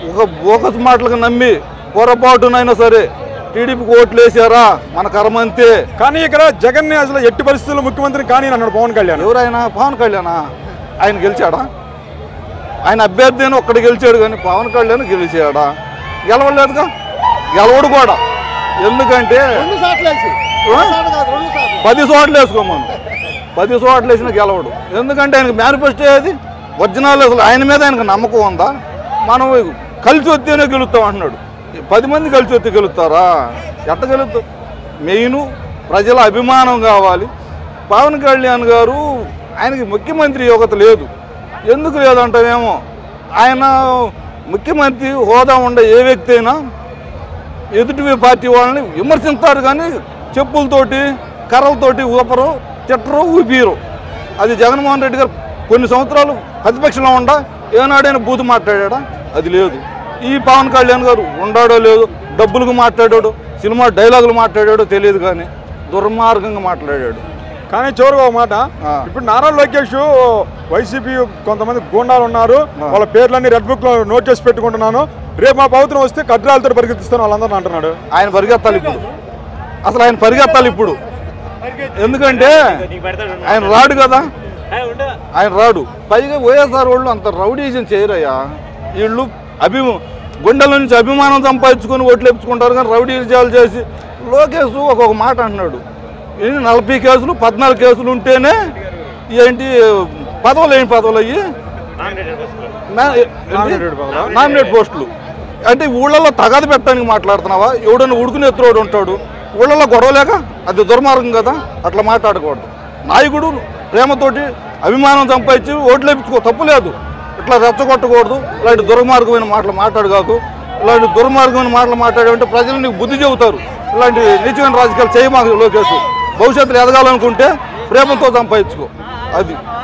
ఒక బోకస్ మాటలకు నమ్మి పొరపాటునైనా సరే టీడీపీకి ఓట్లు వేసారా మన కర్మ అంతే కానీ ఇక్కడ జగన్ ని అసలు ఎట్టి పరిస్థితుల్లో ముఖ్యమంత్రిని కానీ అన్నాడు పవన్ కళ్యాణ్ ఎవరైనా పవన్ కళ్యాణా ఆయన గెలిచాడా ఆయన అభ్యర్థి అని ఒక్కడు గెలిచాడు కానీ పవన్ కళ్యాణ్ గెలిచాడా గెలవలేదుగా గెలవడు కూడా ఎందుకంటే ఆ? పది చోట్ల వేసుకోమను పది చోట్ల వేసిన గెలవడు ఎందుకంటే ఆయనకు మేనిఫెస్టో ఏది ఒరిజినల్ అసలు ఆయన మీద ఆయనకు నమ్మకం ఉందా మనం కలిసి వస్తేనే గెలుస్తాం అంటున్నాడు పది మంది కలిసి వస్తే గెలుస్తారా ఎట్ట గెలుస్తాం మెయిన్ ప్రజల అభిమానం కావాలి పవన్ కళ్యాణ్ గారు ఆయనకి ముఖ్యమంత్రి యోగ్యత లేదు ఎందుకు లేదంటావేమో ఆయన ముఖ్యమంత్రి హోదా ఉండే ఏ వ్యక్తి అయినా ఎదుటి పార్టీ వాళ్ళని విమర్శిస్తారు కానీ చెప్పులతోటి కర్రలతోటి ఊపరు తిట్టరు ఊపిరు అది జగన్మోహన్ రెడ్డి గారు కొన్ని సంవత్సరాలు ప్రతిపక్షంలో ఉండా ఏనాడైనా బూతు మాట్లాడా అది లేదు ఈ పవన్ కళ్యాణ్ గారు ఉండాడో లేదు డబ్బులకు మాట్లాడాడు సినిమా డైలాగులు మాట్లాడాడో తెలియదు కానీ దుర్మార్గంగా మాట్లాడాడు కానీ చివరిగా ఒక మాట ఆ. ఇప్పుడు నారా లోకేష్ వైసీపీ కొంతమంది గూండాలు ఉన్నారు వాళ్ళ పేర్లన్నీ రెడ్ బుక్ లో నోట్ చేసి పెట్టుకుంటున్నాను రేపు మా పవిత్రం వస్తే కడ్రాలతో పరిగెత్తిస్తాను వాళ్ళందరూ అంటున్నాడు ఆయన పరిగెత్తాలి ఇప్పుడు అసలు ఆయన పరిగెత్తాలి ఇప్పుడు ఎందుకంటే ఆయన రాడు కదా ఆయన రాడు పైగా వైఎస్ఆర్ వాళ్ళు అంత రౌడీజం చేయరయ్యా వీళ్ళు అభి గుండెల నుంచి అభిమానం సంపాదించుకొని ఓట్లు వేపించుకుంటారు కానీ రౌడీజాలు చేసి లోకేష్ ఒక్కొక్క మాట అంటున్నాడు ఇది నలభై కేసులు పద్నాలుగు కేసులు ఉంటేనే ఏంటి పదవులు ఏంటి పదవులు అయ్యి నా- ఏంటి? నామినేటెడ్ పదవులా? నామినేట్ పోస్టులు అంటే ఊళ్ళల్లో తగాదు పెట్టడానికి మాట్లాడుతున్నావా ఎవడన్నా ఉడుకుని ఎత్తురోడు ఉంటాడు ఊళ్ళల్లో గొడవలేక అది దుర్మార్గం కదా అట్లా మాట్లాడకూడదు నాయకుడు ప్రేమతోటి అభిమానం సంపాదించి ఓట్లు వేయించుకో తప్పు లేదు ఇట్లా రెచ్చగొట్టకూడదు ఇలాంటి దుర్మార్గమైన మాటలు మాట్లాడగాకు ఇలాంటి దుర్మార్గమైన మాటలు మాట్లాడాలంటే ప్రజలు నీకు బుద్ధి చెబుతారు ఇలాంటి నిజమైన రాజకీయాలు చేయమాకు లోకేష్ భవిష్యత్తులో ఎదగాలనుకుంటే ప్రేమతో సంపాదించుకో అది